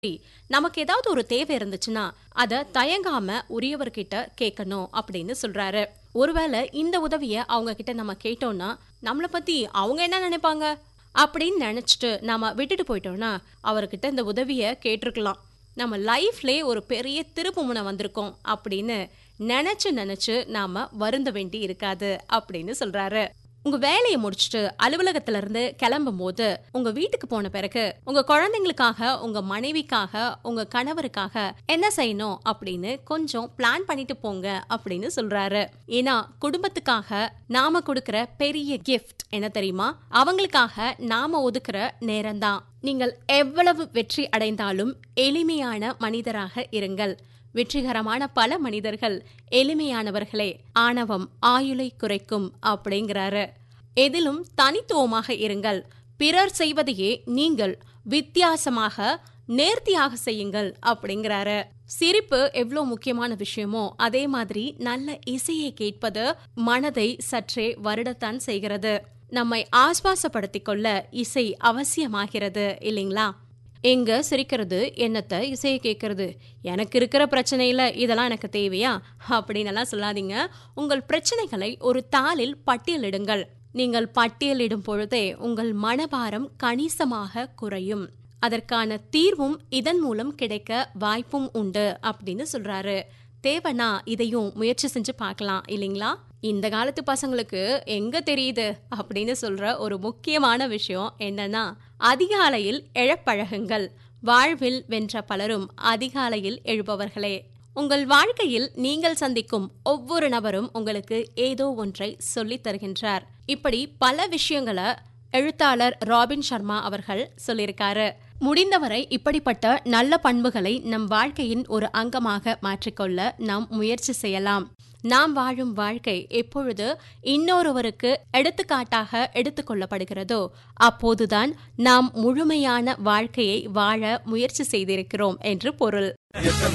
நமக்கு ஏதாவது ஒரு தேவை இருந்துச்சுன்னா அத தயங்காம உரியவர்கிட்ட கேட்கணும் அப்படின்னு சொல்றாரு ஒருவேளை இந்த உதவிய அவங்க கிட்ட நம்ம கேட்டோம்னா நம்மள பத்தி அவங்க என்ன நினைப்பாங்க அப்படின்னு நினைச்சிட்டு நாம விட்டுட்டு போயிட்டோம்னா அவர்கிட்ட இந்த உதவிய கேட்டிருக்கலாம் நம்ம லைஃப்லயே ஒரு பெரிய திருப்புமுனை வந்திருக்கோம் அப்படின்னு நினைச்சு நினைச்சு நாம வருந்த வேண்டி இருக்காது அப்படின்னு சொல்றாரு உங்க வேலையை முடிச்சுட்டு அலுவலகத்துல இருந்து கிளம்பும் போது உங்க வீட்டுக்கு போன பிறகு உங்க குழந்தைங்களுக்காக உங்க மனைவிக்காக உங்க கணவருக்காக என்ன செய்யணும் அப்படின்னு கொஞ்சம் பிளான் பண்ணிட்டு போங்க அப்படின்னு சொல்றாரு ஏன்னா குடும்பத்துக்காக நாம கொடுக்கிற பெரிய கிஃப்ட் என்ன தெரியுமா அவங்களுக்காக நாம ஒதுக்குற நேரம்தான் நீங்கள் எவ்வளவு வெற்றி அடைந்தாலும் எளிமையான மனிதராக இருங்கள் வெற்றிகரமான பல மனிதர்கள் எளிமையானவர்களே ஆணவம் ஆயுளை குறைக்கும் அப்படிங்கிறாரு எதிலும் தனித்துவமாக இருங்கள் பிறர் செய்வதையே நீங்கள் வித்தியாசமாக நேர்த்தியாக செய்யுங்கள் அப்படிங்கிறாரு சிரிப்பு எவ்வளோ முக்கியமான விஷயமோ அதே மாதிரி நல்ல இசையை கேட்பது மனதை சற்றே வருடத்தான் செய்கிறது நம்மை ஆஸ்வாசப்படுத்திக் கொள்ள இசை அவசியமாகிறது இல்லைங்களா எங்க சிரிக்கிறது என்னத்த இசையை கேட்கறது எனக்கு இருக்கிற பிரச்சனையில இதெல்லாம் எனக்கு தேவையா அப்படின்னு எல்லாம் சொல்லாதீங்க உங்கள் பிரச்சனைகளை ஒரு தாளில் பட்டியலிடுங்கள் நீங்கள் பட்டியலிடும் பொழுதே உங்கள் மனபாரம் கணிசமாக குறையும் அதற்கான தீர்வும் இதன் மூலம் கிடைக்க வாய்ப்பும் உண்டு அப்படின்னு சொல்றாரு தேவைனா இதையும் முயற்சி செஞ்சு பார்க்கலாம் இல்லைங்களா இந்த காலத்து பசங்களுக்கு எங்க தெரியுது அப்படின்னு சொல்ற ஒரு முக்கியமான விஷயம் என்னன்னா அதிகாலையில் எழப்பழகுங்கள் வாழ்வில் வென்ற பலரும் அதிகாலையில் எழுபவர்களே உங்கள் வாழ்க்கையில் நீங்கள் சந்திக்கும் ஒவ்வொரு நபரும் உங்களுக்கு ஏதோ ஒன்றை சொல்லித் தருகின்றார் இப்படி பல விஷயங்களை எழுத்தாளர் ராபின் சர்மா அவர்கள் சொல்லியிருக்காரு முடிந்தவரை இப்படிப்பட்ட நல்ல பண்புகளை நம் வாழ்க்கையின் ஒரு அங்கமாக மாற்றிக்கொள்ள நாம் முயற்சி செய்யலாம் நாம் வாழும் வாழ்க்கை எப்பொழுது இன்னொருவருக்கு எடுத்துக்காட்டாக எடுத்துக்கொள்ளப்படுகிறதோ அப்போதுதான் நாம் முழுமையான வாழ்க்கையை வாழ முயற்சி செய்திருக்கிறோம் என்று பொருள்